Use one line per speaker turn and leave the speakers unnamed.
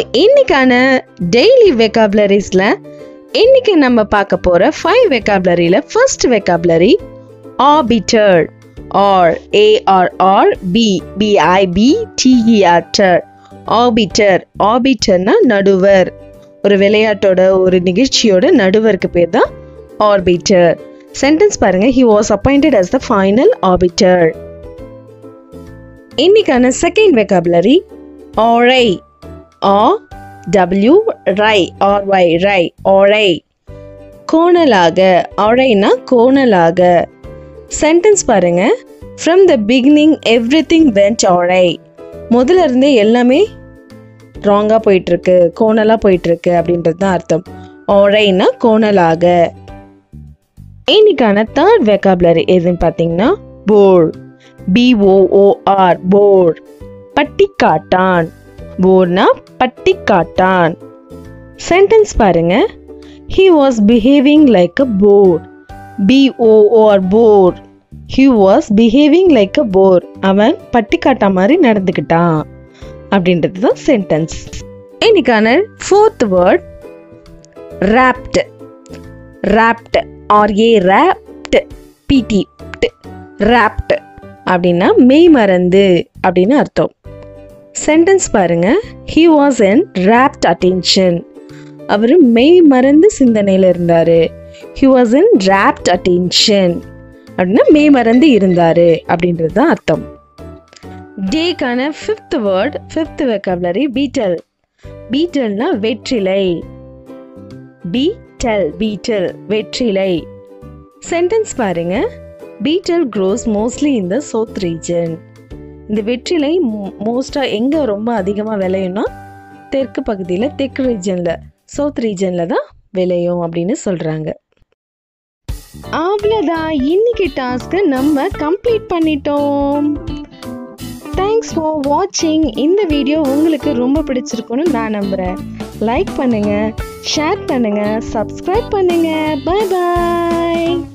இன்னைக்கான டெய்லி வெக்காபுலரிஸில் இன்னைக்கு நம்ம பார்க்க போகிற ஃபைவ் வெக்காபுலரியில் ஃபர்ஸ்ட் வெக்காபுலரி ஆர்பிட்டர் ஆர் ஏஆர்ஆர் பி பிஐபி டிஇஆர்டர் ஆர்பிட்டர் ஆர்பிட்டர்னா நடுவர் ஒரு விளையாட்டோட ஒரு நிகழ்ச்சியோட நடுவருக்கு பேர் தான் ஆர்பிட்டர் சென்டென்ஸ் பாருங்க he was appointed as the final arbiter இன்னைக்கான second vocabulary awry A W ரை ஆர் ஒய் ரை ஆரை கோணலாக ஆரைனா கோணலாக சென்டென்ஸ் பாருங்க from the beginning everything went awry முதல்ல இருந்தே எல்லாமே ராங்காக போயிட்டுருக்கு கோணலாக போயிட்டுருக்கு அப்படின்றது தான் அர்த்தம் ஆரைனா கோணலாக இன்னைக்கான தேர்ட் வெக்காபுலரி எதுன்னு பார்த்தீங்கன்னா போர் பிஓஓஆர் போர் பட்டிக்காட்டான் போர்னா பட்டிக்காட்டான் சென்டென்ஸ் பாருங்க he was behaving like a boor BOOR boor he was behaving like a boor அவன் பட்டிக்காட்டா மாதிரி நடந்துக்கிட்டான் அப்படின்றது தான் சென்டென்ஸ் இன்னைக்கான fourth word rapt rapt RA rapt PT rapt அப்படின்னா மெய் மறந்து அப்படின்னு அர்த்தம் சென்டென்ஸ் பாருங்க he was in rapt attention அவர் மெய் மறந்து சிந்தனையில் இருந்தார் he was in rapt attention அப்படின்னா மெய் மறந்து இருந்தார் அப்படின்றது தான் அர்த்தம் டேக்கான fifth word fifth vocabulary betel பீட்டல்னா வெற்றிலை பீட்டல் பீட்டல் வெற்றிலை சென்டென்ஸ் பாருங்க betel grows mostly in the south region இந்த வெற்றிலை மோஸ்ட்டாக எங்கே ரொம்ப அதிகமாக விளையும்னா தெற்கு பகுதியில் தெற்கு ரீஜனில் சவுத் ரீஜனில் தான் விளையும் அப்படின்னு சொல்கிறாங்க அவ்வளோதான் இன்னைக்கு டாஸ்க்கு நம்ம கம்ப்ளீட் பண்ணிட்டோம் தேங்க்ஸ் ஃபார் வாட்சிங் இந்த வீடியோ உங்களுக்கு ரொம்ப பிடிச்சிருக்குன்னு நான் நம்புகிறேன் லைக் பண்ணுங்கள் ஷேர் பண்ணுங்கள் சப்ஸ்கிரைப் பண்ணுங்கள் பாய் பாய்